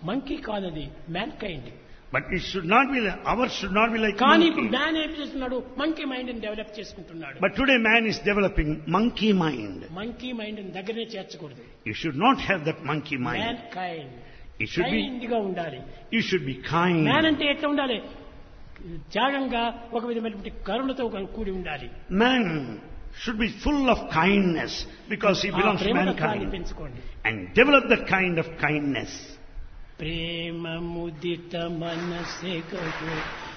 Monkey కాదది man kind But it should not be, like- ours should not be like కానీ ఇప్పుడు monkey. Man ఏం చేస్తున్నాడు monkey mind ని డెవలప్ చేసుకుంటున్నాడు But today man is developing monkey mind. Monkey mind ని దగ్గరనే చేర్చకూడదు You should not have that monkey man mind. Kind It should be, kind గా ఉండాలి you should be man kind. అంటే ఎట్లా ఉండాలి త్యాగంగా ఒక విధమైనటువంటి కరుణతో కూడి ఉండాలి Man should be full of kindness because he ఆ belongs to ప్రేమ తత్వాన్ని mankind. పెంచుకోండి And develop that kind of kindness. ప్రేమ ముదిత మనసె గడు